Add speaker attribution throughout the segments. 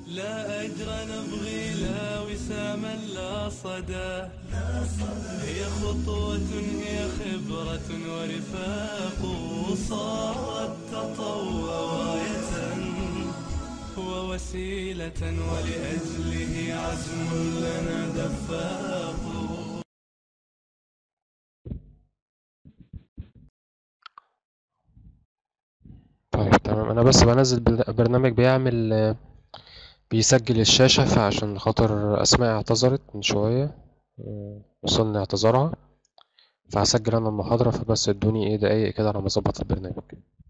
Speaker 1: لا أجر نبغي لا وساما لا صدى هي خطوة هي خبرة ورفاق صارت تطوع غاية ووسيلة ولأجله عزم لنا دفاق
Speaker 2: طيب تمام انا بس بنزل بر- برنامج بيعمل آه، بيسجل الشاشة فعشان خاطر اسماء اعتذرت من شوية آه، وصلني اعتذارها فهسجل انا المحاضرة فبس ادوني ايه دقايق كده على ما اظبط البرنامج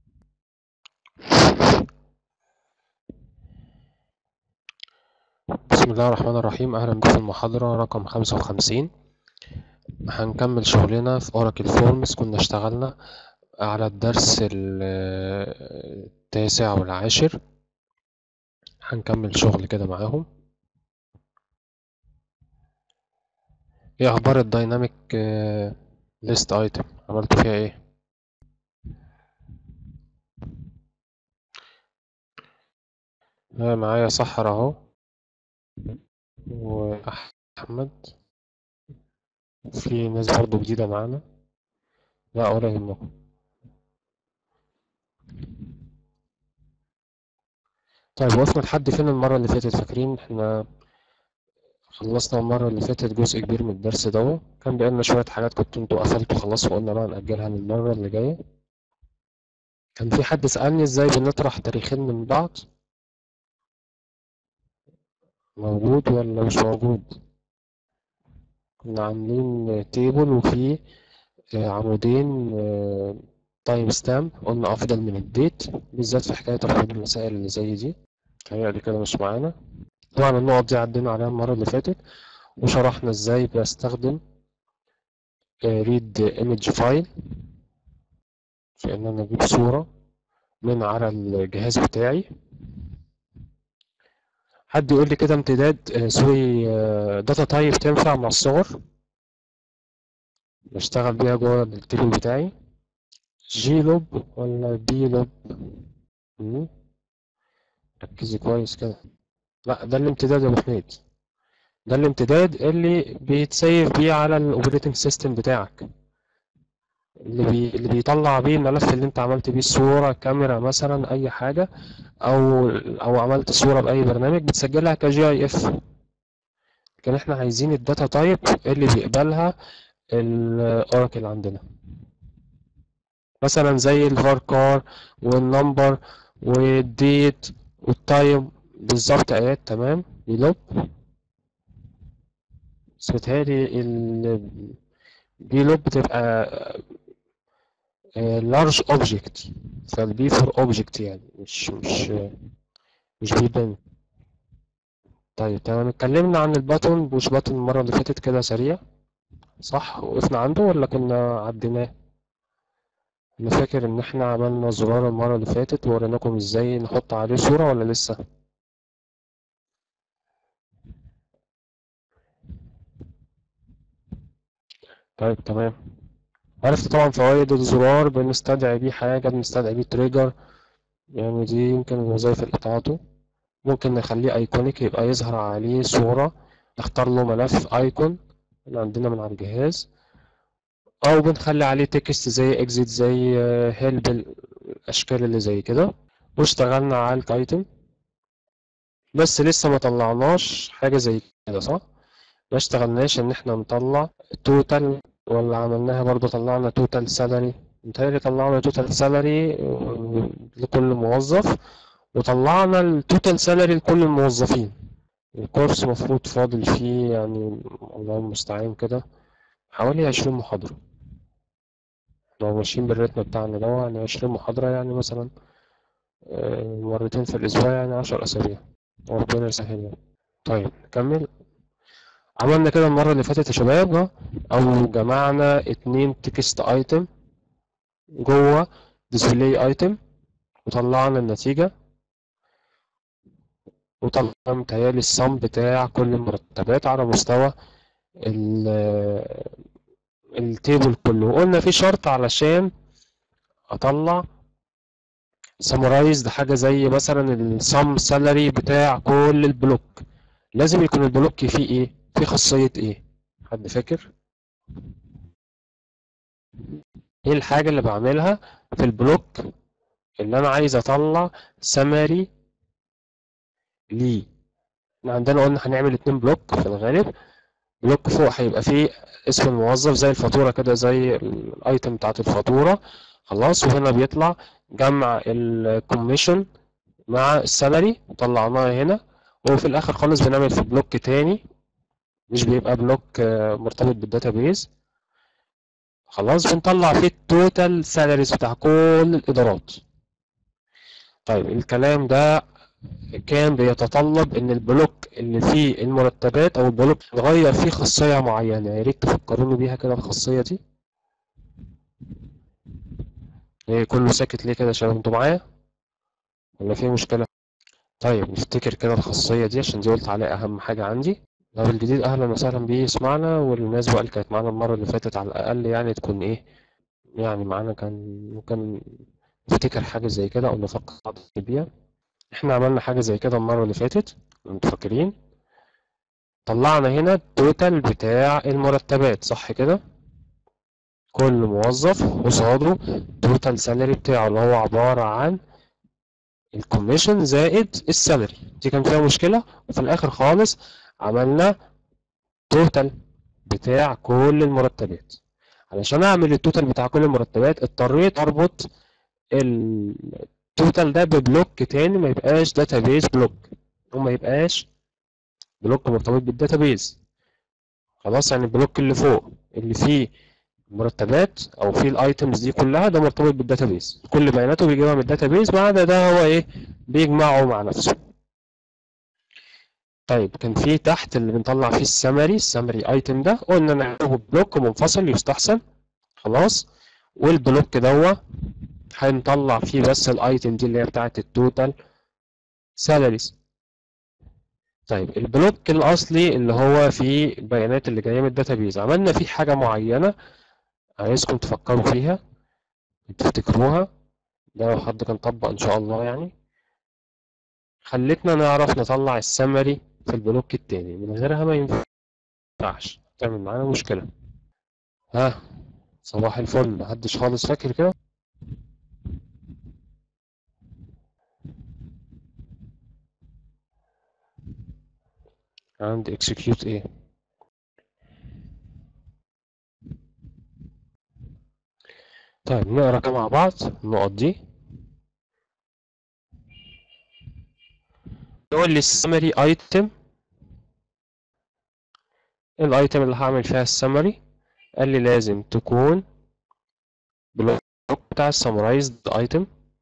Speaker 2: بسم الله الرحمن الرحيم اهلا بكم في المحاضرة رقم خمسة وخمسين هنكمل شغلنا في اوراكل فورمز كنا اشتغلنا على الدرس ال- التاسع والعاشر هنكمل شغل كده معاهم ايه اخبار الدايناميك ليست ايتم عملتوا فيها ايه ها معايا سحر اهو واحمد في ناس برضو جديدة معانا لا ولا يهمكم طيب وقفنا لحد فين المرة اللي فاتت فاكرين احنا خلصنا المرة اللي فاتت جزء كبير من الدرس ده كان بقالنا شوية حاجات كنتوا انتوا قفلتوا خلاص وقلنا بقى نأجلها للمرة اللي جاية كان في حد سألني ازاي بنطرح تاريخين من بعض موجود ولا مش موجود كنا عاملين تيبل وفيه آه، عمودين تايم ستامب قلنا أفضل من الديت بالذات في حكاية الحدود المسائل اللي زي دي هي كده مش معانا طبعا النقط دي عدينا عليها المرة اللي فاتت وشرحنا ازاي بستخدم ريد ايمج فايل في ان انا اجيب صورة من على الجهاز بتاعي حد يقول لي كده امتداد آه، سوري داتا تايب تنفع مع الصور بشتغل بيها جوه التيبل بتاعي جي لوب ولا بي لوب مم. ركزي كويس كده لا ده الامتداد يا ابو حميد ده الامتداد اللي بيتسيف بيه على الاوبريتنج سيستم بتاعك اللي بي... اللي بيطلع بيه الملف اللي انت عملت بيه الصورة كاميرا مثلا اي حاجة او او عملت صورة باي برنامج بتسجلها كجي اي اف لكن احنا عايزين الداتا تايب اللي بيقبلها الاوراكل عندنا مثلا زي الفاركار والنمبر والديت والتايم بالظبط ايات تمام يلوب بس بتهيألي ال بيلوب بتبقى لارج اوبجكت فالبي فور اوبجكت يعني مش مش مش بيبان طيب تمام اتكلمنا عن الباتون بوش باتون المرة اللي فاتت كده سريع صح وقفنا عنده ولا كنا عديناه انا فاكر ان احنا عملنا زرار المرة اللي فاتت ووريناكم ازاي نحط عليه صورة ولا لسه طيب تمام عرفت طبعا فوائد الزرار بنستدعي بيه حاجة بنستدعي بيه تريجر يعني دي يمكن الوظائف اللي بتاعته ممكن نخليه ايكونيك يبقى يظهر عليه صورة نختار له ملف ايكون اللي عندنا من على الجهاز او بنخلي عليه تكست زي اكزيت زي هيلب الاشكال اللي زي كده واشتغلنا على الكايتم بس لسه ما طلعناش حاجة زي كده صح ما اشتغلناش ان احنا نطلع توتال ولا عملناها برضو طلعنا توتال سالري متهيألي طلعنا توتال سالري لكل موظف وطلعنا التوتال سالري لكل الموظفين الكورس مفروض فاضل فيه يعني الله المستعان كده حوالي عشرين محاضرة لو ماشيين بالريتم بتاعنا ده يعني عشرين محاضرة يعني مثلا آه، مرتين في الأسبوع يعني عشر أسابيع ربنا يسهل يعني. طيب نكمل عملنا كده المرة اللي فاتت يا شباب ها؟ أو جمعنا اتنين تكست ايتم جوه ديسبلاي ايتم وطلعنا النتيجة وطلعنا متهيألي الصم بتاع كل المرتبات على مستوى ال- التيبل كله وقلنا في شرط علشان أطلع سمرايزد حاجة زي مثلا السم سالري بتاع كل البلوك لازم يكون البلوك فيه ايه فيه خاصية ايه حد فاكر ايه الحاجة اللي بعملها في البلوك اللي انا عايز اطلع سمري ليه احنا عندنا قلنا هنعمل اتنين بلوك في الغالب بلوك فوق هيبقى فيه اسم الموظف زي الفاتورة كده زي الايتم بتاعت الفاتورة خلاص وهنا بيطلع جمع الكوميشن مع السالري طلعناها هنا وفي الاخر خالص بنعمل في بلوك تاني مش بيبقى بلوك آه، مرتبط بالداتابيز خلاص بنطلع فيه التوتال سالاريز بتاع كل الادارات طيب الكلام ده كان بيتطلب ان البلوك اللي فيه المرتبات او البلوك نغير فيه خاصية معينة يا ريت تفكروني بيها كده الخاصية دي ايه كله ساكت ليه كده يا شباب انتوا معايا ولا في مشكلة طيب نفتكر كده الخاصية دي عشان دي قلت عليها اهم حاجة عندي لو الجديد اهلا وسهلا بيه يسمعنا والناس بقى اللي كانت معانا المرة اللي فاتت على الاقل يعني تكون ايه يعني معانا كان ممكن نفتكر حاجة زي كده او نفكر بعض بيها احنا عملنا حاجة زي كده المرة اللي فاتت انتوا فاكرين طلعنا هنا التوتال بتاع المرتبات صح كده كل موظف قصاده التوتال سالري بتاعه اللي هو عبارة عن الكوميشن زائد السالري دي كان فيها مشكلة وفي الآخر خالص عملنا توتال بتاع كل المرتبات علشان أعمل التوتال بتاع كل المرتبات اضطريت أربط التوتال ده ببلوك تاني ما يبقاش داتابيز بلوك وما يبقاش بلوك مرتبط بالداتابيز خلاص يعني البلوك اللي فوق اللي فيه مرتبات او فيه الايتمز دي كلها ده مرتبط بالداتابيز كل بياناته بيجيبها من الداتابيز ما عدا ده هو ايه بيجمعه مع نفسه طيب كان في تحت اللي بنطلع فيه السمري السمري ايتم ده قلنا نعمله بلوك منفصل يستحسن خلاص والبلوك دوا هنطلع فيه بس الايتم دي اللي هي بتاعت التوتال سالاريز طيب البلوك الاصلي اللي هو فيه البيانات اللي جايه من الداتابيز عملنا فيه حاجه معينه عايزكم تفكروا فيها تفتكروها ده لو حد كان طبق ان شاء الله يعني خلتنا نعرف نطلع السمري في البلوك التاني من غيرها ما ينفعش تعمل معانا مشكله ها صباح الفل محدش خالص فاكر كده عندي execute ايه طيب نقرا كده مع بعض النقط دي يقول لي السمري ايتم الايتم اللي هعمل فيها السمري قال لي لازم تكون بلوك بتاع السمرايزد ايتم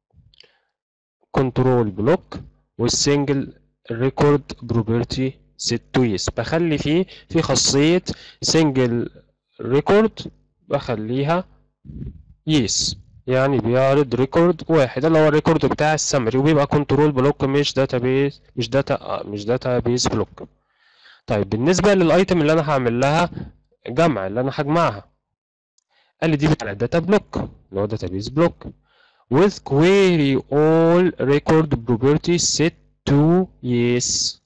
Speaker 2: كنترول بلوك والسنجل ريكورد بروبرتي set to yes بخلي فيه في خاصية single record بخليها yes يعني بيعرض ريكورد واحد اللي هو الريكورد بتاع السمري وبيبقى كنترول بلوك مش داتابيز مش داتا مش داتابيز بلوك طيب بالنسبة للايتم اللي انا هعمل لها جمع اللي انا هجمعها قال لي دي بتاع الداتا بلوك اللي هو داتابيز بلوك with query all record properties set to yes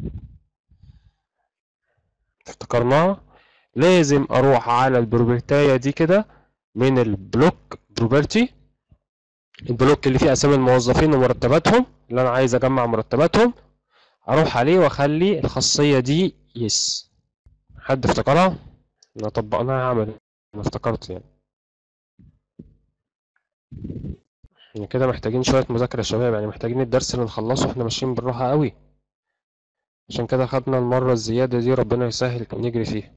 Speaker 2: افتكرناها لازم اروح على البروبرتاية دي كده من البلوك بروبرتي البلوك اللي فيه اسامي الموظفين ومرتباتهم اللي انا عايز اجمع مرتباتهم اروح عليه واخلي الخاصية دي يس حد افتكرها انا طبقناها عمل انا افتكرت يعني يعني كده محتاجين شوية مذاكرة يا شباب يعني محتاجين الدرس اللي نخلصه احنا ماشيين بالراحة قوي عشان كده خدنا المرة الزيادة دي ربنا يسهل نجري فيها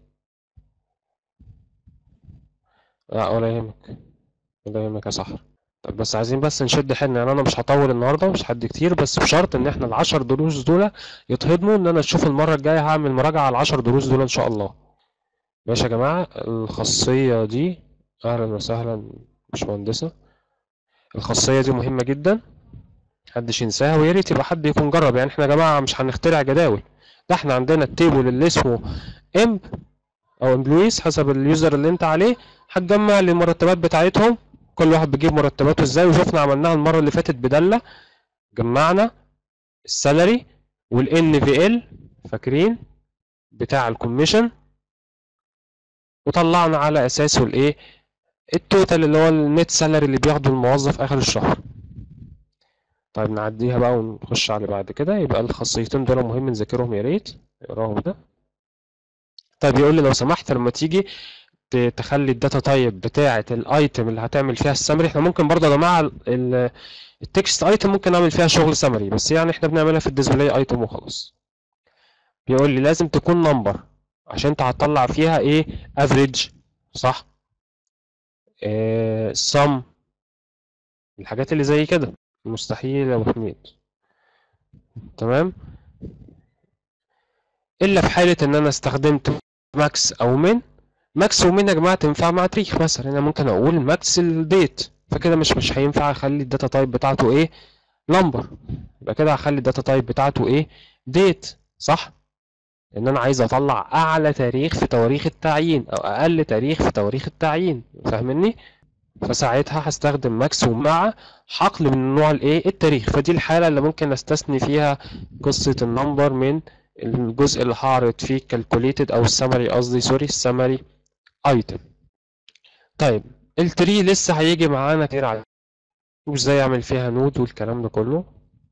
Speaker 2: لا ولا يهمك ولا يهمك يا صاحبي طب بس عايزين بس نشد حيلنا يعني انا مش هطول النهارده مش حد كتير بس بشرط ان احنا العشر دروس دول يتهضموا ان انا اشوف المرة الجاية هعمل مراجعة على العشر دروس دول ان شاء الله ماشي يا جماعة الخاصية دي اهلا وسهلا باشمهندسة الخاصية دي مهمة جدا محدش ينساها ويا ريت يبقى حد يكون جرب يعني احنا يا جماعة مش هنخترع جداول ده احنا عندنا التيبل اللي اسمه امب او امبلويز حسب اليوزر اللي انت عليه هتجمع المرتبات بتاعتهم كل واحد بيجيب مرتباته ازاي وشفنا عملناها المره اللي فاتت بداله جمعنا السالري والان في ال فاكرين بتاع الكوميشن وطلعنا على اساسه الايه التوتال اللي هو النت سالري اللي بياخده الموظف اخر الشهر طيب نعديها بقى ونخش على بعد كده يبقى الخاصيتين دول مهم نذاكرهم يا ريت اقراهم ده طيب يقول لي لو سمحت لما تيجي ت- تخلي الداتا تايب بتاعه الايتم اللي هتعمل فيها السمري احنا ممكن برضه يا جماعه ال- ال- التكست ايتم ممكن نعمل فيها شغل سمري بس يعني احنا بنعملها في الديسبلاي ايتم وخلاص بيقول لي لازم تكون نمبر عشان انت هتطلع فيها ايه افريج صح آه sum الحاجات اللي زي كده مستحيل يا ابو حميد تمام الا في حاله ان انا استخدمت ماكس او من ماكس ومن يا جماعه تنفع مع تاريخ مثلا انا ممكن اقول ماكس الديت فكده مش مش هينفع اخلي الداتا تايب بتاعته ايه نمبر يبقى كده هخلي الداتا تايب بتاعته ايه ديت صح ان انا عايز اطلع اعلى تاريخ في تواريخ التعيين او اقل تاريخ في تواريخ التعيين فاهمني فساعتها هستخدم ماكس ومع حقل من نوع الايه التاريخ فدي الحاله اللي ممكن استثني فيها قصه النمبر من الجزء اللي هعرض فيه calculated او السمري قصدي سوري السمري ايتم طيب التري لسه هيجي معانا كتير على وازاي اعمل فيها نود والكلام ده كله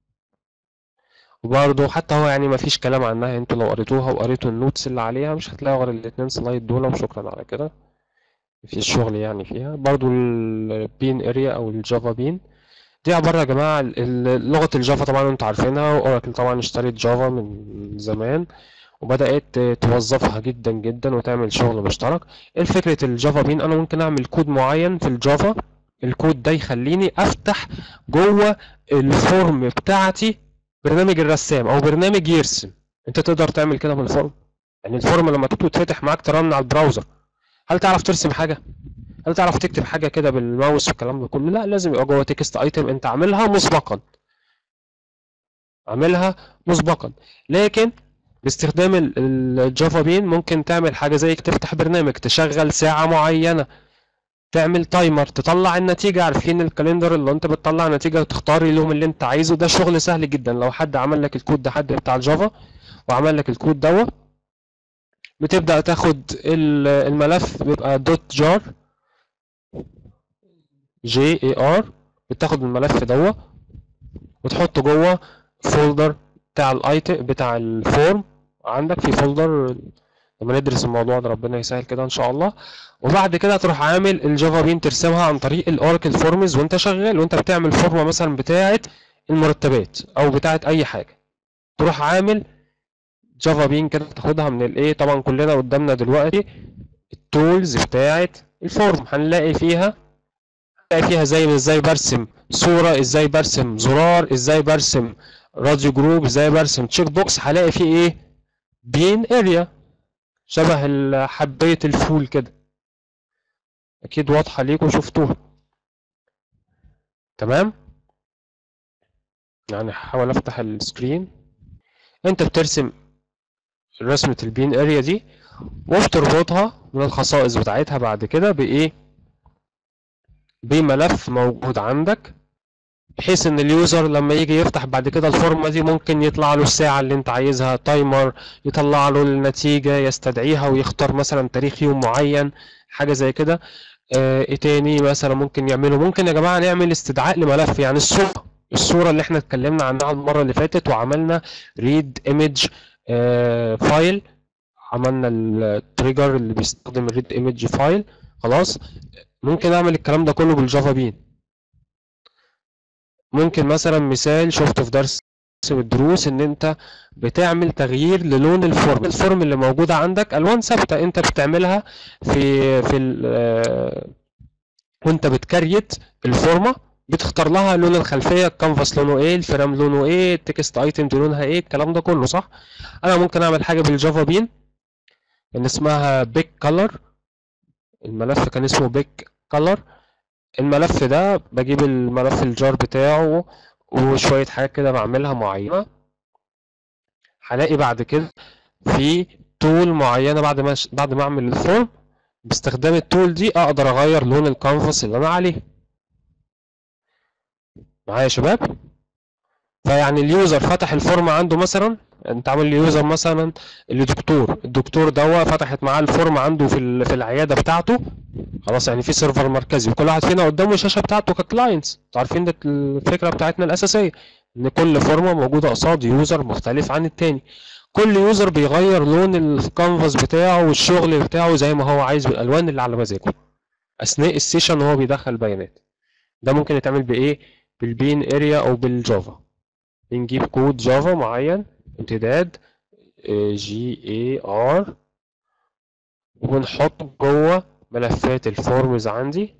Speaker 2: وبرضه حتى هو يعني ما فيش كلام عنها انتوا لو قريتوها وقريتوا النوتس اللي عليها مش هتلاقوا غير الاتنين سلايد دول وشكرا على كده مفيش شغل يعني فيها برضه البين اريا او الجافا بين دي عبارة يا جماعة ال- ال- لغة الجافا طبعا انتوا عارفينها واوراكل طبعا اشترت جافا من زمان وبدأت توظفها جدا جدا وتعمل شغل مشترك ايه فكرة الجافا بين انا ممكن اعمل كود معين في الجافا الكود ده يخليني افتح جوه الفورم بتاعتي برنامج الرسام او برنامج يرسم انت تقدر تعمل كده من الفورم يعني الفورم لما تبقى تفتح معاك ترن على البراوزر هل تعرف ترسم حاجة هل تعرف تكتب حاجة كده بالماوس والكلام ده كله لا لازم يبقى جوه تكست ايتم انت عاملها مسبقا عاملها مسبقا لكن باستخدام ال- ال- الجافا بين ممكن تعمل حاجة زي تفتح برنامج تشغل ساعة معينة تعمل تايمر تطلع النتيجة عارفين الكالندر اللي انت بتطلع نتيجة وتختار اليوم اللي انت عايزه ده شغل سهل جدا لو حد عمل لك الكود ده حد بتاع الجافا وعمل لك الكود دوت بتبدأ تاخد ال- الملف بيبقى دوت جار جي اي ار بتاخد الملف دوت وتحطه جوه فولدر بتاع الايتم بتاع الفورم عندك في فولدر لما ندرس الموضوع ده ربنا يسهل كده ان شاء الله وبعد كده تروح عامل الجافا بين ترسمها عن طريق الاوراكل فورمز وانت شغال وانت بتعمل فورمه مثلا بتاعه المرتبات او بتاعه اي حاجه تروح عامل جافا بين كده تاخدها من الايه طبعا كلنا قدامنا دلوقتي التولز بتاعه الفورم هنلاقي فيها هنلاقي فيها زي ازاي برسم صوره ازاي برسم زرار ازاي برسم راديو جروب ازاي برسم تشيك بوكس هلاقي فيه ايه بين اريا شبه ال- حبايه الفول كده اكيد واضحه ليكم شفتوها تمام يعني هحاول افتح السكرين انت بترسم رسمه البين اريا دي وبتربطها من الخصائص بتاعتها بعد كده بايه بملف موجود عندك بحيث ان اليوزر لما يجي يفتح بعد كده الفورمه دي ممكن يطلع له الساعه اللي انت عايزها تايمر يطلع له النتيجه يستدعيها ويختار مثلا تاريخ يوم معين حاجه زي كده آه، ايه تاني مثلا ممكن يعمله ممكن يا جماعه نعمل استدعاء لملف يعني الصوره الصوره اللي احنا اتكلمنا عنها المره اللي فاتت وعملنا ريد ايمج فايل عملنا التريجر اللي بيستخدم الريد ايمج فايل خلاص ممكن اعمل الكلام ده كله بالجافا بين ممكن مثلا مثال شفته في درس الدروس ان انت بتعمل تغيير للون الفورم الفورم اللي موجوده عندك الوان ثابته انت بتعملها في في ال- آه، وانت بتكريت الفورمه بتختار لها لون الخلفيه الكانفاس لونه ايه الفريم لونه ايه التكست ايتم دي لونها ايه الكلام ده كله صح انا ممكن اعمل حاجه بالجافا بين ان اسمها بيك كلر الملف كان اسمه بيك كلر الملف ده بجيب الملف الجار بتاعه وشوية حاجات كده بعملها معينة هلاقي بعد كده في تول معينة بعد ما بعد ما اعمل الفورم باستخدام التول دي اقدر اغير لون الكانفاس اللي انا عليه معايا يا شباب فيعني اليوزر فتح الفورم عنده مثلا انت عامل يوزر مثلا لدكتور الدكتور ده فتحت معاه الفورم عنده في ال- في العياده بتاعته خلاص يعني في سيرفر مركزي وكل واحد فينا قدامه الشاشه بتاعته ككلاينتس انتوا عارفين ده الفكره بتاعتنا الاساسيه ان كل فورمه موجوده قصاد يوزر مختلف عن التاني كل يوزر بيغير لون الكانفاس بتاعه والشغل بتاعه زي ما هو عايز بالالوان اللي على مزاجه اثناء السيشن وهو بيدخل بيانات ده ممكن يتعمل بايه بالبين اريا او بالجافا بنجيب كود جافا معين امتداد جي اي ار ونحطه جوه ملفات الفورمز عندي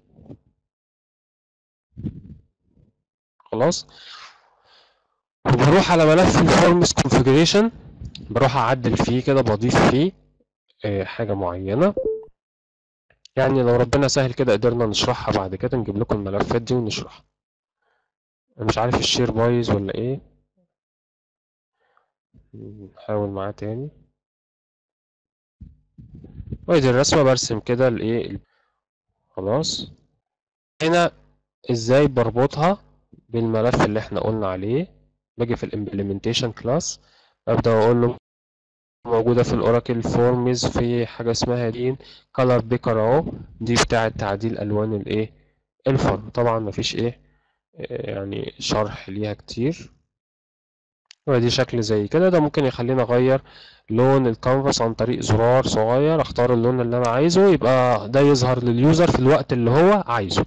Speaker 2: خلاص وبروح على ملف الفورمز كونفيجريشن بروح اعدل فيه كده بضيف فيه آه، حاجه معينه يعني لو ربنا سهل كده قدرنا نشرحها بعد كده نجيب لكم الملفات دي ونشرحها أنا مش عارف الشير بايظ ولا ايه نحاول معاه تاني وادي الرسمة برسم كده الايه خلاص هنا ازاي بربطها بالملف اللي احنا قلنا عليه باجي في الامبلمنتيشن كلاس ابدا اقول له موجودة في الاوراكل فورمز في حاجة اسمها دين كولر بيكر اهو دي بتاعة تعديل الوان الايه الفورم طبعا مفيش ايه آه، يعني شرح ليها كتير ودي شكل زي كده ده ممكن يخليني اغير لون الكانفاس عن طريق زرار صغير اختار اللون اللي انا عايزه يبقى ده يظهر لليوزر في الوقت اللي هو عايزه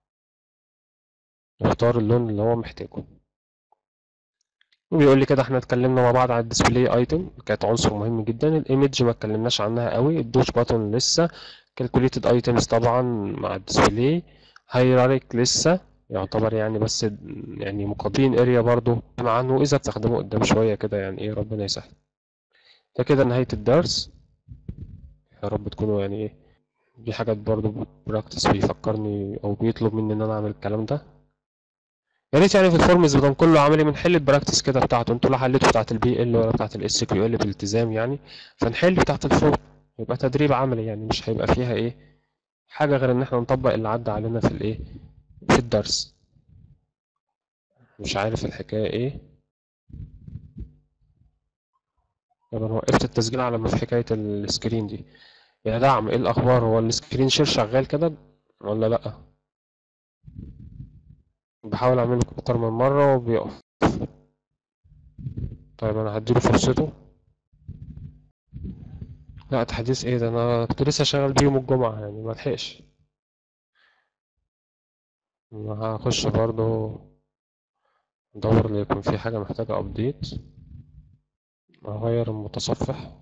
Speaker 2: يختار اللون اللي هو محتاجه وبيقول لي كده احنا اتكلمنا مع بعض على الديسبلاي ايتم كانت عنصر مهم جدا الايمج ما اتكلمناش عنها قوي الدوش باتون لسه كالكوليتد ايتمز طبعا مع الديسبلاي هيراريك لسه يعتبر يعني بس يعني مقابلين اريا برضو عنه اذا بتستخدمه قدام شويه كده يعني ايه ربنا يسهل ده كده نهايه الدرس يا رب تكونوا يعني ايه دي حاجات برضو براكتس بيفكرني او بيطلب مني ان انا اعمل الكلام ده يا ريت يعني في الفورمز بدل كله عملي بنحل البراكتس كده بتاعته انتوا لا حليتوا بتاعت البي ال ولا بتاعت الاس كيو ال بالالتزام يعني فنحل بتاعت الفورم يبقى تدريب عملي يعني مش هيبقى فيها ايه حاجه غير ان احنا نطبق اللي عدى علينا في الايه في الدرس مش عارف الحكايه ايه يبقى انا وقفت التسجيل على ما في حكايه السكرين دي يا دعم ايه الاخبار هو السكرين شير شغال كده ولا لا بحاول اعمله اكتر من مره وبيقف طيب انا هديله فرصته لا تحديث ايه ده انا كنت لسه شغال بيه يوم الجمعه يعني ما لحقش أنا هخش برضه ادور لو يكون في حاجه محتاجه ابديت اغير المتصفح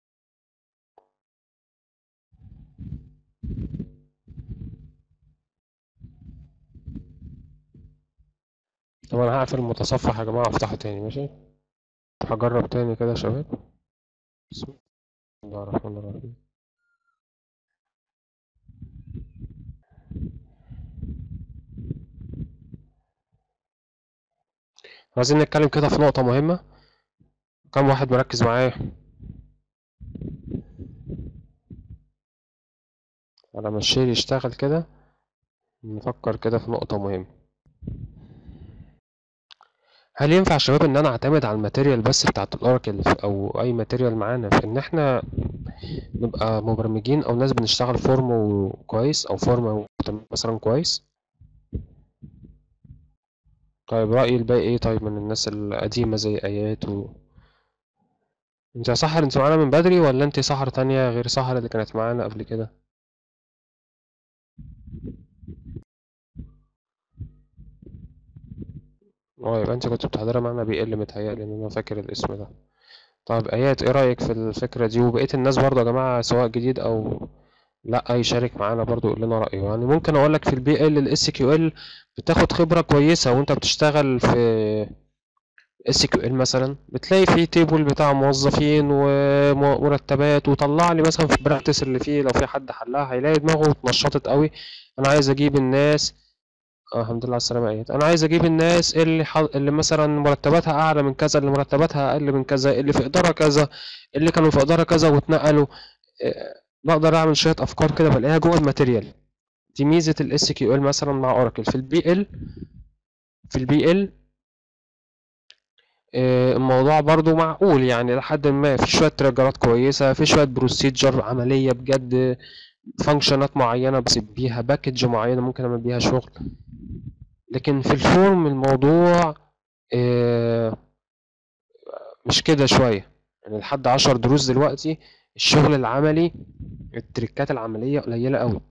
Speaker 2: طب انا هقفل المتصفح يا جماعه افتحه تاني ماشي هجرب تاني كده يا شباب بسم الله الرحمن الرحيم عايزين نتكلم كده في نقطة مهمة كم واحد مركز معايا على ما الشير يشتغل كده نفكر كده في نقطة مهمة هل ينفع يا شباب ان انا اعتمد على الماتيريال بس بتاعت الاوراكل او اي ماتيريال معانا في ان احنا نبقى مبرمجين او ناس بنشتغل فورم كويس او فورم مثلا كويس طيب رأي الباقي ايه طيب من الناس القديمة زي ايات و انت يا سحر انت معانا من بدري ولا انت سحر تانية غير سحر اللي كانت معانا قبل كده اه يبقى انت كنت بتحضرها معانا بي ال متهيألي ان انا فاكر الاسم ده طيب ايات ايه رأيك في الفكرة دي وبقية الناس برضه يا جماعة سواء جديد او لا يشارك معانا برضه يقول لنا رأيه يعني ممكن اقول لك في البي ال الاس كيو ال بتاخد خبرة كويسة وانت بتشتغل في اس كيو ال مثلا بتلاقي فيه تيبل بتاع موظفين ومرتبات وطلع لي مثلا في البراكتس اللي فيه لو في حد حلها هيلاقي دماغه اتنشطت قوي انا عايز اجيب الناس آه الحمد لله على السلامة ايات انا عايز اجيب الناس اللي ح... اللي مثلا مرتباتها اعلى من كذا اللي مرتباتها اقل من كذا اللي في ادارة كذا اللي كانوا في ادارة كذا واتنقلوا آه، بقدر اعمل شوية افكار كده بلاقيها جوه الماتيريال دي ميزة الاس كيو ال مثلا مع اوراكل في البي ال في البي ال الموضوع برضو معقول يعني لحد ما في شوية تريجرات كويسة في شوية بروسيجر عملية بجد فانكشنات معينة بسيب بيها باكج معينة ممكن اعمل بيها شغل لكن في الفورم الموضوع آه، مش كده شوية يعني لحد عشر دروس دلوقتي الشغل العملي التريكات العملية قليلة قوي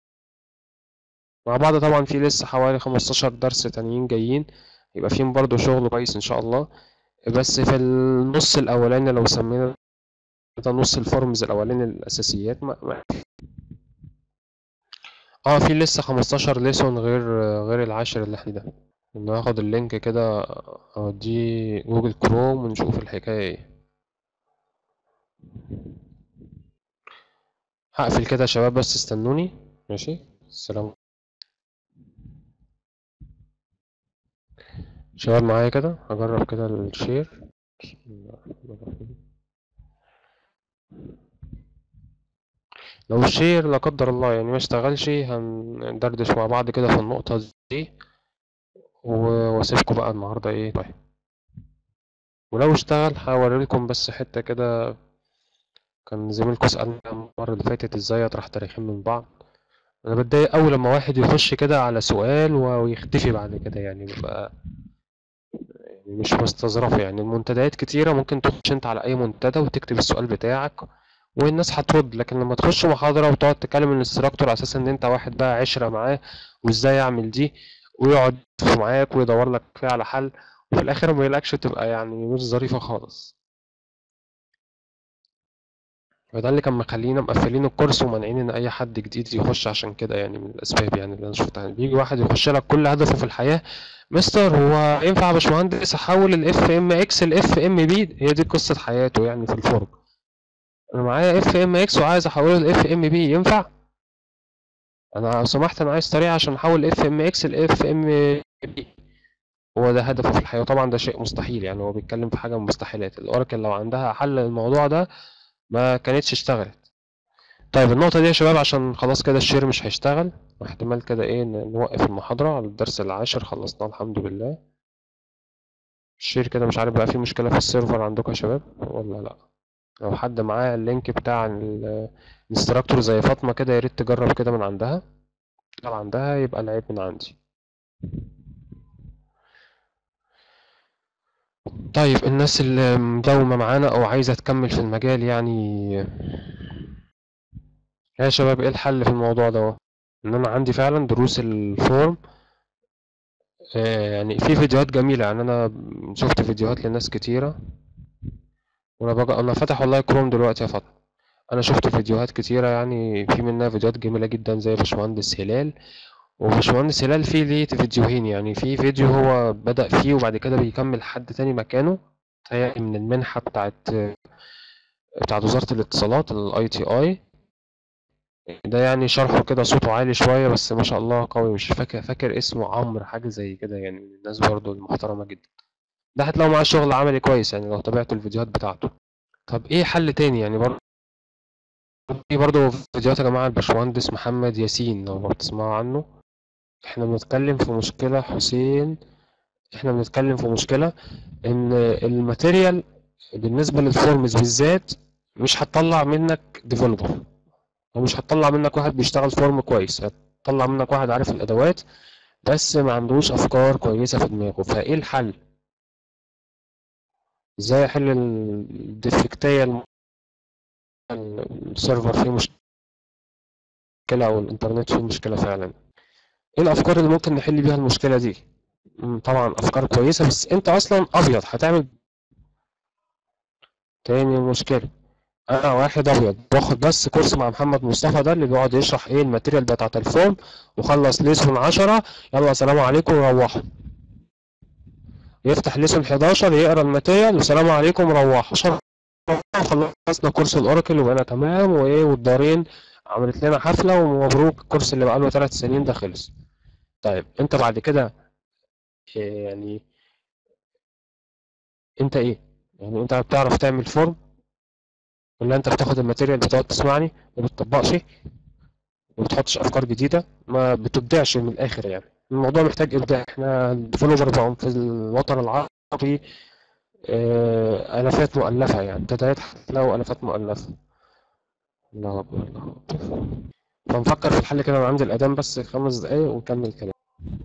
Speaker 2: مع بعض طبعا في لسه حوالي خمستاشر درس تانيين جايين يبقى فيهم برضو شغل كويس ان شاء الله بس في النص الاولاني لو سمينا ده نص الفورمز الاولاني الاساسيات ما ما اه في لسه 15 ليسون غير غير العاشر اللي احنا ده ناخد اللينك كده اوديه جوجل كروم ونشوف الحكاية ايه هقفل كده يا شباب بس استنوني ماشي السلام شباب معايا كده هجرب كده الشير بسم الله الرحمن الرحيم لو الشير لا قدر الله يعني ما اشتغلش هندردش مع بعض كده في النقطة دي و- واسيبكم بقى النهاردة ايه طيب ولو اشتغل هوريلكم بس حتة كده كان زميلكم سألني المرة اللي فاتت ازاي اطرح تاريخين من بعض انا بتضايق اول لما واحد يخش كده على سؤال و- ويختفي بعد كده يعني بيبقى يعني مش مستظرفه يعني المنتديات كتيرة ممكن تخش انت على اي منتدى وتكتب السؤال بتاعك والناس هترد لكن لما تخش محاضرة وتقعد تكلم الانستراكتور على اساس ان انت واحد بقى عشرة معاه وازاي اعمل دي ويقعد معاك ويدور لك فيها على حل وفي الاخر ما يلاقيش تبقى يعني مش ظريفة خالص وده اللي كان مخلينا مقفلين الكورس ومانعين ان اي حد جديد يخش عشان كده يعني من الاسباب يعني اللي انا شفتها يعني بيجي واحد يخش لك كل هدفه في الحياة مستر هو ينفع يا باشمهندس احول الاف ام اكس لاف ام بي هي دي قصة حياته يعني في الفورم انا معايا اف ام اكس وعايز احوله لاف ام بي ينفع انا لو سمحت انا عايز طريقة عشان احول اف ام اكس لاف ام بي هو ده هدفه في الحياة وطبعا ده شيء مستحيل يعني هو بيتكلم في حاجة من المستحيلات الاوراكل لو عندها حل للموضوع ده ما كانتش اشتغلت طيب النقطة دي يا شباب عشان خلاص كده الشير مش هيشتغل واحتمال كده ايه ن- نوقف المحاضرة على الدرس العاشر خلصناه الحمد لله الشير كده مش عارف بقى فيه مشكلة في السيرفر عندكم يا شباب ولا لا لو حد معاه اللينك بتاع ال- الانستراكتور زي فاطمة كده يا ريت تجرب كده من عندها لو عندها يبقى العيب من عندي طيب الناس اللي مداومة معانا أو عايزة تكمل في المجال يعني يا شباب ايه الحل في الموضوع ده ان انا عندي فعلا دروس الفورم آه، يعني في فيديوهات جميلة يعني انا شفت فيديوهات لناس كتيرة وانا بقى انا فاتح والله كروم دلوقتي يا فاطمة انا شفت فيديوهات كتيرة يعني في منها فيديوهات جميلة جدا زي باشمهندس هلال وباشمهندس هلال فيه ليه فيديوهين يعني في فيديو هو بدأ فيه وبعد كده بيكمل حد تاني مكانه تهيألي من المنحة بتاعت بتاعت وزارة الاتصالات الاي تي اي ده يعني شرحه كده صوته عالي شوية بس ما شاء الله قوي مش فاكر فاكر اسمه عمرو حاجة زي كده يعني من الناس برضو المحترمة جدا ده هتلاقوا معاه شغل عملي كويس يعني لو تابعتوا الفيديوهات بتاعته طب ايه حل تاني يعني برضو في برضو فيديوهات يا جماعة الباشمهندس محمد ياسين لو بتسمعوا عنه احنا بنتكلم في مشكلة حسين احنا بنتكلم في مشكلة ان الماتيريال بالنسبة للفورمز بالذات مش هتطلع منك ديفلوبر ومش هتطلع منك واحد بيشتغل فورم كويس هتطلع منك واحد عارف الادوات بس ما عندوش افكار كويسة في دماغه فايه الحل ازاي احل الديفكتية الم- السيرفر فيه مشكلة او الانترنت فيه مشكلة فعلا ايه الافكار اللي ممكن نحل بيها المشكلة دي مم، طبعا افكار كويسة بس انت اصلا ابيض هتعمل تاني مشكلة انا واحد ابيض باخد بس كورس مع محمد مصطفى ده اللي بيقعد يشرح ايه الماتيريال بتاعت الفورم وخلص ليسون 10 يلا سلام عليكم وروحوا يفتح ليسون 11 يقرا الماتيريال والسلام عليكم روحوا شرح خلصنا كورس الاوراكل وبقينا تمام وايه والدارين عملت لنا حفلة ومبروك الكورس اللي بقاله ثلاث سنين ده خلص طيب انت بعد كده إيه يعني انت ايه يعني انت بتعرف تعمل فورم ولا انت بتاخد الماتيريال بتقعد تسمعني ما بتطبقش ما بتحطش افكار جديده ما بتبدعش من الاخر يعني الموضوع محتاج ابداع احنا الديفلوبر بقوا في الوطن العربي آه، الافات مؤلفه يعني منتديات هتلاقوا الافات مؤلفه الله اكبر الله اكبر فنفكر في الحل كده من عند الاذان بس خمس دقايق ونكمل كلام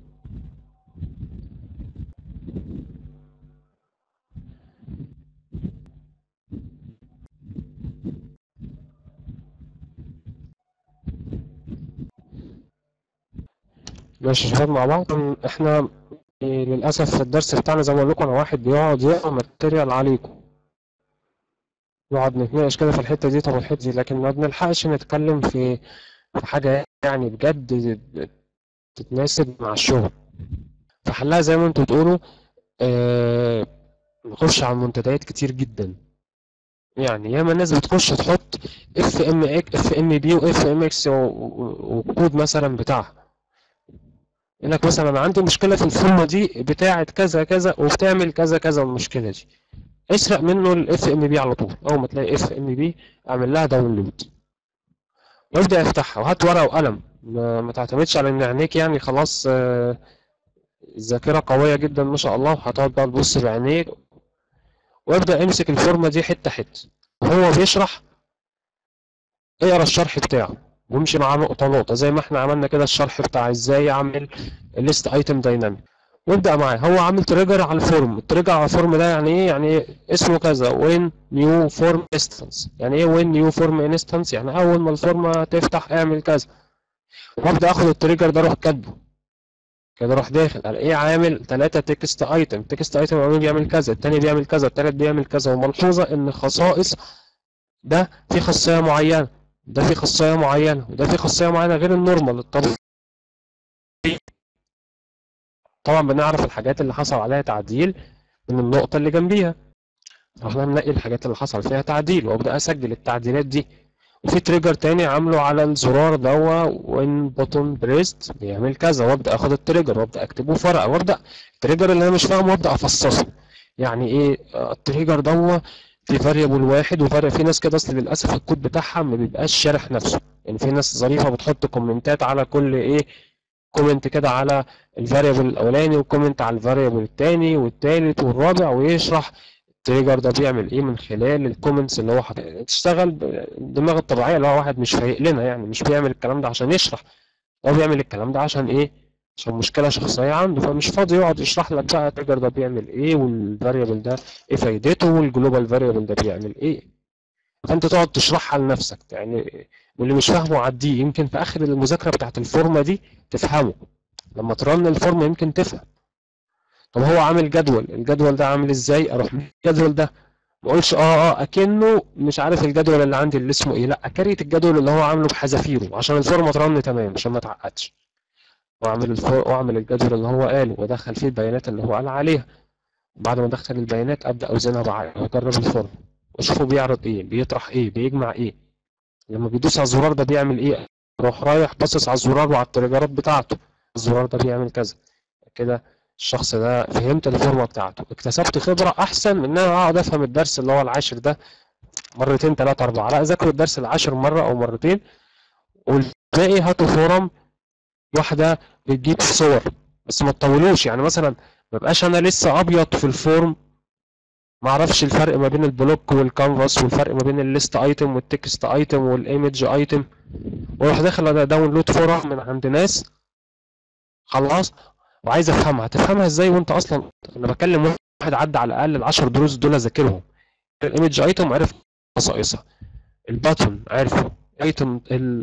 Speaker 2: ماشي يا شباب مع بعض احنا إيه، للاسف في الدرس بتاعنا زي ما بقول لكم انا واحد بيقعد يقرا ماتيريال عليكم نقعد نتناقش كده في الحته دي طب الحته دي لكن ما بنلحقش نتكلم في في حاجه يعني بجد تتناسب مع الشغل فحلها زي ما انتوا بتقولوا آه نخش على منتديات كتير جدا يعني ياما الناس بتخش تحط اف ام اك اف ام بي واف ام اكس وكود مثلا بتاعها يقول لك مثلا انا عندي مشكله في الفورمه دي بتاعه كذا كذا وبتعمل كذا كذا المشكله دي اسرق منه الاف ام بي على طول اول ما تلاقي اف ام بي اعمل لها داونلود وابدا افتحها وهات ورقه وقلم ما, ما تعتمدش على ان عينيك يعني خلاص آه، الذاكره قويه جدا ما شاء الله هتقعد بقى تبص بعينيك وابدا امسك الفورمه دي حته حته وهو بيشرح اقرا الشرح بتاعه وامشي معاه نقطه نقطه زي ما احنا عملنا كده الشرح بتاع ازاي اعمل الليست ايتم دايناميك وابدا معاه هو عامل تريجر على الفورم التريجر على الفورم ده يعني ايه يعني إيه؟ اسمه كذا وين نيو فورم انستنس يعني ايه وين نيو فورم انستنس يعني اول ما الفورمه تفتح اعمل كذا وابدا اخد التريجر ده اروح كاتبه كده اروح داخل على ايه عامل ثلاثة تكست ايتم تكست ايتم الاولاني بيعمل كذا الثاني بيعمل كذا الثالث بيعمل كذا وملحوظه ان خصائص ده في خاصيه معينه ده في خاصيه معينه وده في خاصيه معينه غير النورمال الطبيعي طبعا بنعرف الحاجات اللي حصل عليها تعديل من النقطه اللي جنبيها فاحنا بنلاقي الحاجات اللي حصل فيها تعديل وابدا اسجل التعديلات دي وفي تريجر تاني عامله على الزرار دوا وين بوتون بريست بيعمل كذا وابدا اخد التريجر وابدا اكتبه في ورقه وابدا التريجر اللي انا مش فاهمه وابدا افصصه يعني ايه آه، التريجر دوا في فاريبل واحد وفرق في ناس كده اصل للاسف الكود بتاعها ما بيبقاش شارح نفسه يعني في ناس ظريفه بتحط كومنتات على كل ايه كومنت كده على الفاريبل الاولاني وكومنت على الفاريبل الثاني والثالث والرابع ويشرح التريجر ده بيعمل ايه من خلال الكومنتس اللي هو حاططها تشتغل بالدماغ الطبيعيه اللي هو واحد مش فايق لنا يعني مش بيعمل الكلام ده عشان يشرح هو بيعمل الكلام ده عشان ايه عشان مشكله شخصيه عنده فمش فاضي يقعد يشرح لك بقى التريجر ده بيعمل ايه والفاريبل ده ايه فايدته والجلوبال فاريبل ده بيعمل ايه فانت تقعد تشرحها لنفسك يعني واللي مش فاهمه عديه يمكن في اخر المذاكره بتاعت الفورمه دي تفهمه لما ترن الفورمه يمكن تفهم طب هو عامل جدول الجدول ده عامل ازاي اروح من الجدول ده ما اقولش اه اه اكنه مش عارف الجدول اللي عندي اللي اسمه ايه لا اكريت الجدول اللي هو عامله بحذافيره عشان الفورمه ترن تمام عشان ما تعقدش واعمل الفور واعمل الجدول اللي هو قاله وادخل فيه البيانات اللي هو قال عليها بعد ما ادخل البيانات ابدا اوزنها بعقل واجرب الفورم واشوفه بيعرض ايه بيطرح ايه بيجمع ايه لما بيدوس على الزرار ده بيعمل ايه اروح رايح باصص على الزرار وعلى التريجرات بتاعته الزرار ده بيعمل كذا كده الشخص ده فهمت الفورمه بتاعته اكتسبت خبره احسن من ان انا اقعد افهم الدرس اللي هو العاشر ده مرتين ثلاثه اربعه لا اذاكر الدرس العاشر مره او مرتين والباقي هاتوا فورم واحده بتجيب صور بس ما تطولوش يعني مثلا ما بقاش انا لسه ابيض في الفورم ما اعرفش الفرق ما بين البلوك والكانفاس والفرق ما بين الليست ايتم والتكست ايتم والايمج ايتم واروح داخل داونلود فورم من عند ناس خلاص وعايز افهمها هتفهمها ازاي وانت اصلا انا بكلم واحد عدى على الاقل العشر دروس دول ذاكرهم الايمج ايتم عرف خصائصها الباتون عرفه ايتم ال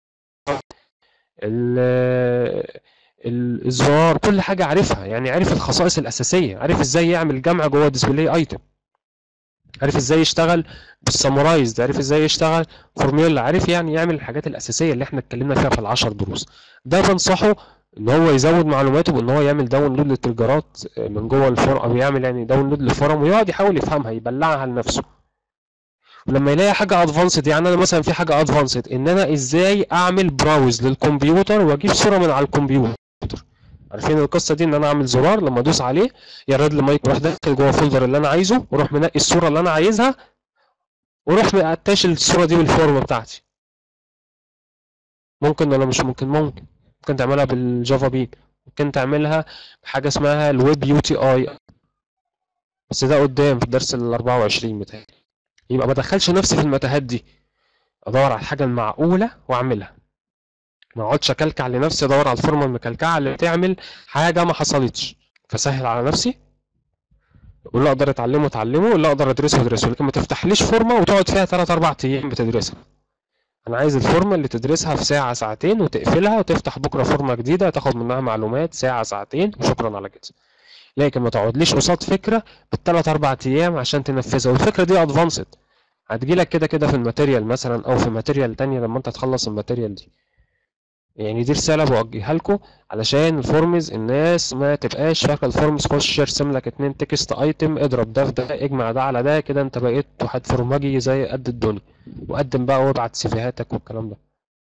Speaker 2: ال الزرار كل حاجه عارفها يعني عارف الخصائص الاساسيه عارف ازاي يعمل جمع جوه ديسبلاي ايتم عارف ازاي يشتغل بالسامورايز عارف ازاي يشتغل فورميولا عارف يعني يعمل الحاجات الاساسيه اللي احنا اتكلمنا فيها في العشر دروس ده بنصحه ان هو يزود معلوماته بان هو يعمل داونلود للترجرات من جوه الفورم او يعمل يعني داونلود للفورم ويقعد يحاول يفهمها يبلعها لنفسه ولما يلاقي حاجه ادفانسد يعني انا مثلا في حاجه ادفانسد ان انا ازاي اعمل براوز للكمبيوتر واجيب صوره من على الكمبيوتر عارفين القصه دي ان انا اعمل زرار لما ادوس عليه يرد لي مايك اروح داخل جوه الفولدر اللي انا عايزه واروح منقي الصوره اللي انا عايزها واروح مقتاش الصوره دي بالفورم بتاعتي ممكن ولا مش ممكن ممكن ممكن تعملها بالجافا بين ممكن تعملها بحاجه اسمها الويب يو تي اي بس ده قدام في الدرس ال 24 بتاعي يبقى ما ادخلش نفسي في المتاهات دي ادور على الحاجه المعقوله واعملها ما اقعدش اكلكع لنفسي ادور على الفورمه المكلكعه اللي بتعمل حاجه ما حصلتش فسهل على نفسي واللي اقدر اتعلمه اتعلمه واللي اقدر ادرسه ادرسه لكن ما تفتحليش فورمه وتقعد فيها 3 4 ايام بتدرسها انا عايز الفورمه اللي تدرسها في ساعه ساعتين وتقفلها وتفتح بكره فورمه جديده تاخد منها معلومات ساعه ساعتين وشكرا على كده لكن ما تقعدليش قصاد فكره بالثلاث اربع ايام عشان تنفذها والفكره دي ادفانسد هتجيلك كده كده في الماتيريال مثلا او في ماتيريال تانية لما انت تخلص الماتيريال دي يعني دي رساله بوجهها لكم علشان الفورمز الناس ما تبقاش فاكره الفورمز خش ارسم لك اتنين تكست ايتم اضرب ده في ده اجمع ده على ده كده انت بقيت واحد فورماجي زي قد الدنيا وقدم بقى وابعت سيفيهاتك والكلام ده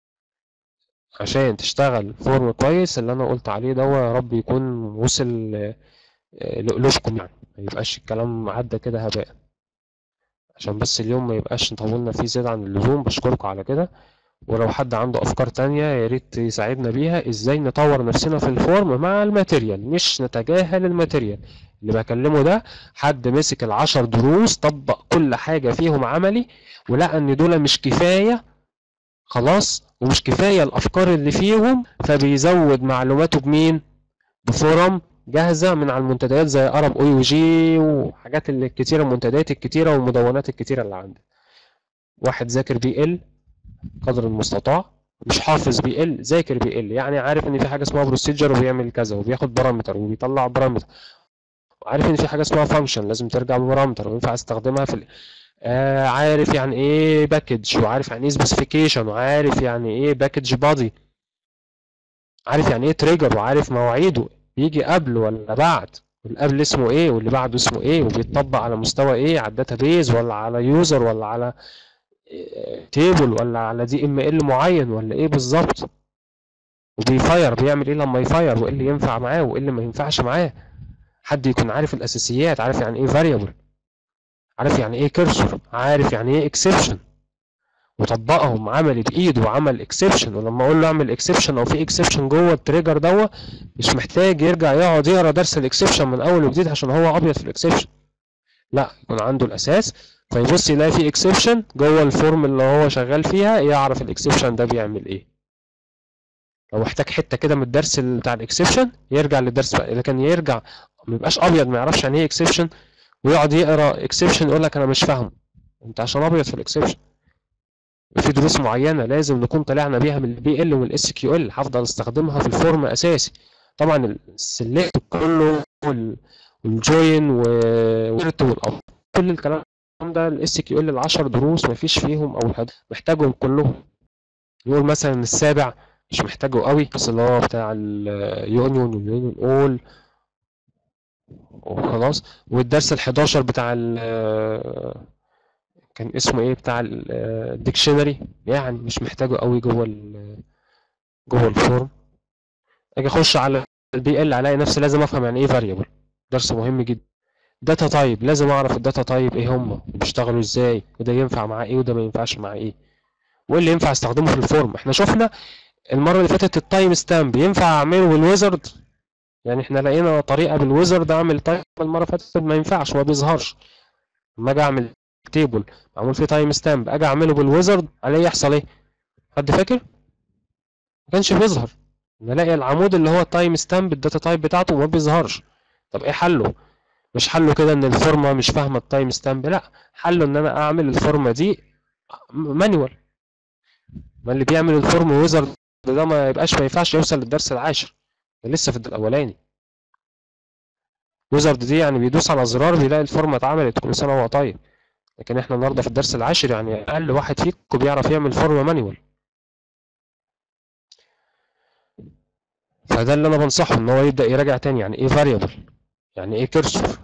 Speaker 2: عشان تشتغل فورم كويس اللي انا قلت عليه ده يا رب يكون وصل آه، آه، لقلوبكم يعني ما يبقاش الكلام عدى كده هباء عشان بس اليوم ما يبقاش طولنا فيه زيادة عن اللزوم بشكركم على كده ولو حد عنده افكار تانية يا ريت يساعدنا بيها ازاي نطور نفسنا في الفورم مع الماتيريال مش نتجاهل الماتيريال اللي بكلمه ده حد مسك العشر دروس طبق كل حاجة فيهم عملي ولقى ان دول مش كفاية خلاص ومش كفاية الافكار اللي فيهم فبيزود معلوماته بمين بفورم جاهزة من على المنتديات زي ارب او يو جي وحاجات اللي الكتيرة المنتديات الكتيرة والمدونات الكتيرة اللي عندي واحد ذاكر بي ال قدر المستطاع مش حافظ بي ال ذاكر بي ال يعني عارف ان في حاجه اسمها بروسيجر وبيعمل كذا وبياخد بارامتر وبيطلع بارامتر وعارف ان في حاجه اسمها فانكشن لازم ترجع ببارامتر وينفع استخدمها في ال... آه عارف يعني ايه باكج وعارف يعني ايه سبيسيفيكيشن وعارف يعني ايه باكج بادي عارف يعني ايه تريجر وعارف مواعيده بيجي قبل ولا بعد واللي قبل اسمه ايه واللي بعده اسمه ايه وبيتطبق على مستوى ايه على الداتابيز ولا على يوزر ولا على تيبل ولا على دي ام ال معين ولا ايه بالظبط وبيفاير بيعمل ايه لما يفاير وايه اللي ينفع معاه وايه اللي ما ينفعش معاه حد يكون عارف الاساسيات عارف يعني ايه فاريبل عارف يعني ايه كيرسور عارف يعني ايه اكسبشن وطبقهم عملي بايده وعمل اكسبشن ولما اقول له اعمل اكسبشن او في اكسبشن جوه التريجر دوت مش محتاج يرجع يقعد يقرا درس الاكسبشن من اول وجديد عشان هو ابيض في الاكسبشن لا يكون عنده الاساس فيبص يلاقي في اكسبشن جوه الفورم اللي هو شغال فيها يعرف الاكسبشن ده بيعمل ايه لو احتاج حته كده من الدرس ال- بتاع الاكسبشن يرجع للدرس بقى لكن يرجع ما يبقاش ابيض ما يعرفش يعني ايه اكسبشن ويقعد يقرا اكسبشن يقول لك انا مش فاهمه انت عشان ابيض في الاكسبشن في دروس معينه لازم نكون طلعنا بيها من البي ال والاس كيو ال هفضل استخدمها في الفورم اساسي طبعا السلكت كله وال- والجوين والورت والاب كل الكلام ده الاس كيو ال العشر دروس مفيش فيهم او الحد محتاجهم كلهم نقول مثلا السابع مش محتاجه قوي بس اللي هو بتاع اليونيون واليونيون اول وخلاص والدرس ال 11 بتاع ال كان اسمه ايه بتاع الديكشنري يعني مش محتاجه قوي جوه ال جوه الفورم اجي اخش على البي ال الاقي نفسي لازم افهم يعني ايه فاريبل درس مهم جدا داتا تايب لازم اعرف الداتا تايب ايه هم وبيشتغلوا ازاي وده ينفع معاه ايه وده ما ينفعش معاه ايه وايه اللي ينفع استخدمه في الفورم احنا شفنا المره اللي فاتت التايم ستامب ينفع اعمله بالويزرد يعني احنا لقينا طريقه بالويزرد اعمل تايم المره اللي فاتت ما ينفعش ما بيظهرش لما اجي اعمل تيبل معمول فيه تايم ستامب اجي اعمله بالويزرد الاقي يحصل ايه حد فاكر ما كانش بيظهر نلاقي العمود اللي هو التايم ستامب الداتا تايب بتاعته ما بيظهرش طب ايه حله مش حله كده ان الفورمه مش فاهمه التايم ستامب لا حله ان انا اعمل الفورمه دي مانيوال ما اللي بيعمل الفورم ويزرد ده ما يبقاش ما ينفعش يوصل للدرس العاشر ده لسه في الاولاني ويزرد دي يعني بيدوس على زرار بيلاقي الفورمه اتعملت كل سنه وهو طيب لكن احنا النهارده في الدرس العاشر يعني اقل واحد فيكم بيعرف يعمل فورمه مانيوال فده اللي انا بنصحه ان هو يبدا يراجع تاني يعني ايه فاريبل يعني ايه كيرسور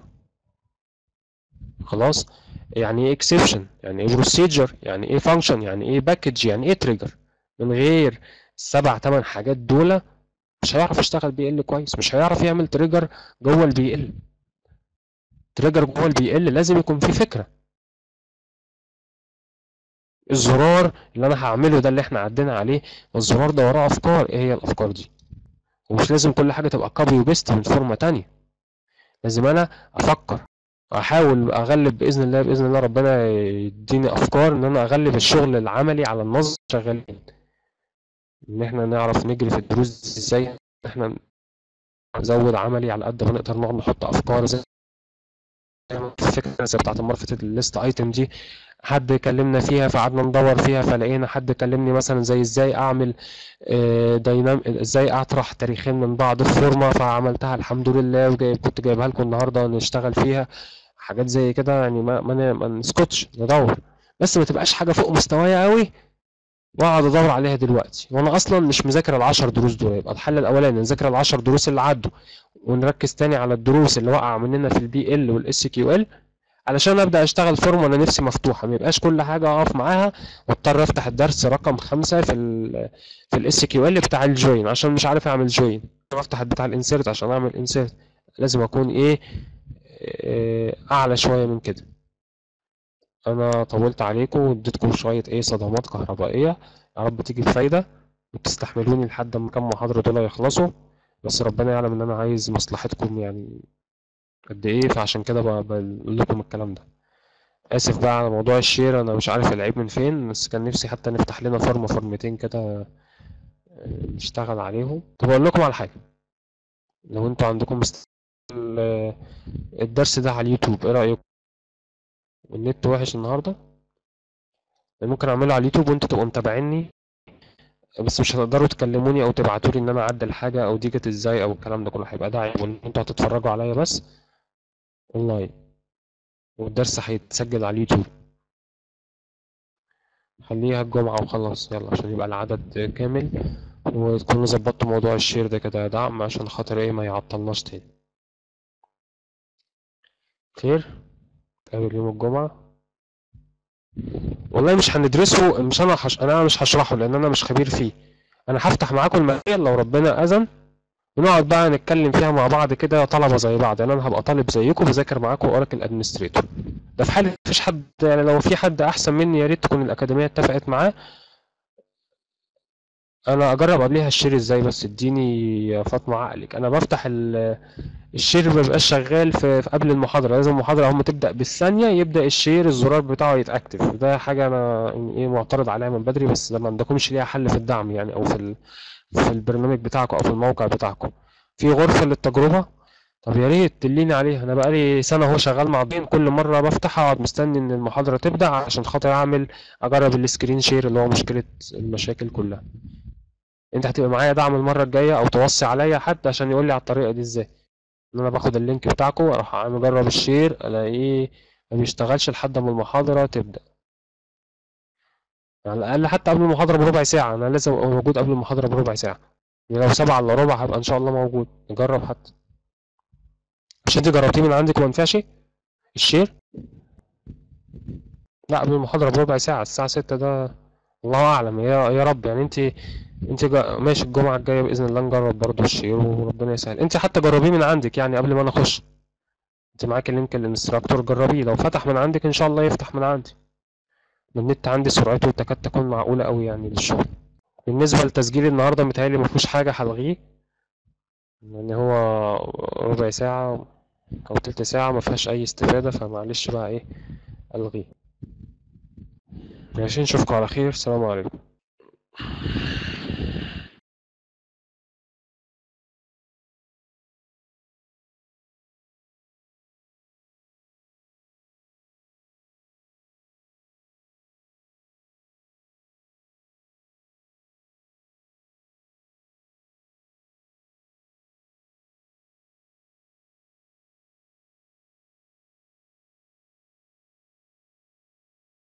Speaker 2: خلاص يعني ايه اكسبشن يعني ايه بروسيجر يعني ايه فانكشن يعني ايه باكج يعني ايه تريجر من غير السبع تمن حاجات دول مش هيعرف يشتغل بي ال كويس مش هيعرف يعمل تريجر جوه البي ال تريجر جوه البي ال لازم يكون في فكره الزرار اللي انا هعمله ده اللي احنا عدينا عليه الزرار ده وراه افكار ايه هي الافكار دي ومش لازم كل حاجة تبقى كوبي وبيست من فورمة تانية لازم انا افكر احاول اغلب باذن الله باذن الله ربنا يديني افكار ان انا اغلب الشغل العملي على النظر شغالين ان احنا نعرف نجري في الدروس ازاي ان احنا نزود عملي على قد ما نقدر نقعد نحط افكار زي الفكره زي بتاعت المره اللي فاتت الليست ايتم دي حد كلمنا فيها فقعدنا ندور فيها فلقينا حد كلمني مثلا زي ازاي اعمل دينام ازاي اطرح تاريخين من بعض في فورمه فعملتها الحمد لله وجايب كنت جايبها لكم النهارده نشتغل فيها حاجات زي كده يعني ما ما, ما نسكتش ندور بس ما تبقاش حاجه فوق مستوايا قوي واقعد ادور عليها دلوقتي وانا اصلا مش مذاكر العشر دروس دول يبقى الحل الاولاني نذاكر العشر دروس اللي عدوا ونركز تاني على الدروس اللي وقع مننا في البي ال والاس كيو ال علشان ابدا اشتغل فورم وانا نفسي مفتوحه ما يبقاش كل حاجه اقف معاها واضطر افتح الدرس رقم خمسة في ال في الاس كيو ال بتاع الجوين عشان مش عارف اعمل جوين افتح بتاع الانسيرت عشان اعمل انسيرت لازم اكون ايه اعلى شويه من كده انا طولت عليكم واديتكم شويه ايه صدمات كهربائيه يا رب تيجي بفايده وتستحملوني لحد ما كام محاضره دول يخلصوا بس ربنا يعلم ان انا عايز مصلحتكم يعني قد ايه فعشان كده بقول لكم الكلام ده اسف بقى على موضوع الشير انا مش عارف العيب من فين بس كان نفسي حتى نفتح لنا فورمه فورمتين كده نشتغل عليهم طب اقول لكم على حاجه لو انتوا عندكم مست... الدرس ده على اليوتيوب ايه رايكم النت وحش النهارده ممكن اعمله على اليوتيوب وانتوا تبقوا متابعيني بس مش هتقدروا تكلموني او تبعتوا لي ان انا اعدل حاجه او دي جت ازاي او الكلام ده كله هيبقى ده عيب وان انتوا هتتفرجوا عليا بس اونلاين والدرس هيتسجل على اليوتيوب خليها الجمعة وخلاص يلا عشان يبقى العدد كامل وتكونوا ظبطتوا موضوع الشير ده كده يا دعم عشان خاطر ايه ما يعطلناش تاني خير نتقابل يوم الجمعة والله مش هندرسه مش انا حش... انا مش هشرحه لان انا مش خبير فيه انا هفتح معاكم المجال لو ربنا اذن ونقعد بقى نتكلم فيها مع بعض كده طلبه زي بعض يعني انا هبقى طالب زيكم بذاكر معاكم اوراكل ادمنستريتور ده في حال مفيش حد يعني لو في حد احسن مني يا ريت تكون الاكاديميه اتفقت معاه انا اجرب قبليها الشير ازاي بس اديني يا فاطمه عقلك انا بفتح الشير ما بيبقاش شغال في, في قبل المحاضره لازم المحاضره اول ما تبدا بالثانيه يبدا الشير الزرار بتاعه يتاكتف ده حاجه انا يعني ايه معترض عليها من بدري بس ده ما عندكمش ليها حل في الدعم يعني او في ال... في البرنامج بتاعكم او في الموقع بتاعكم في غرفه للتجربه طب يا ريت تدليني عليها انا بقالي سنه اهو شغال مع ضين كل مره بفتح اقعد مستني ان المحاضره تبدا عشان خاطر اعمل اجرب السكرين شير اللي هو مشكله المشاكل كلها انت هتبقى معايا دعم المره الجايه او توصي عليا حد عشان يقول لي على الطريقه دي ازاي ان انا باخد اللينك بتاعكم اروح اجرب الشير الاقيه ما بيشتغلش لحد ما المحاضره تبدا على الاقل حتى قبل المحاضره بربع ساعه انا لازم ابقى موجود قبل المحاضره بربع ساعه يعني لو سبعة الا ربع هبقى ان شاء الله موجود نجرب حتى مش انت جربتيه من عندك وما نفعش الشير لا قبل المحاضره بربع ساعه الساعه ستة ده الله اعلم يا يا رب يعني انت انت جا... ماشي الجمعه الجايه باذن الله نجرب برضو الشير وربنا يسهل انت حتى جربيه من عندك يعني قبل ما انا اخش انت معاك اللينك الانستراكتور جربيه لو فتح من عندك ان شاء الله يفتح من عندي النت عندي سرعته تكاد تكون معقوله قوي يعني للشغل بالنسبه لتسجيل النهارده متهيألي مفيهوش حاجه هلغيه يعني هو ربع ساعه او تلت ساعه مفيهاش اي استفاده فمعلش بقى ايه الغيه ماشي نشوفكم على خير السلام عليكم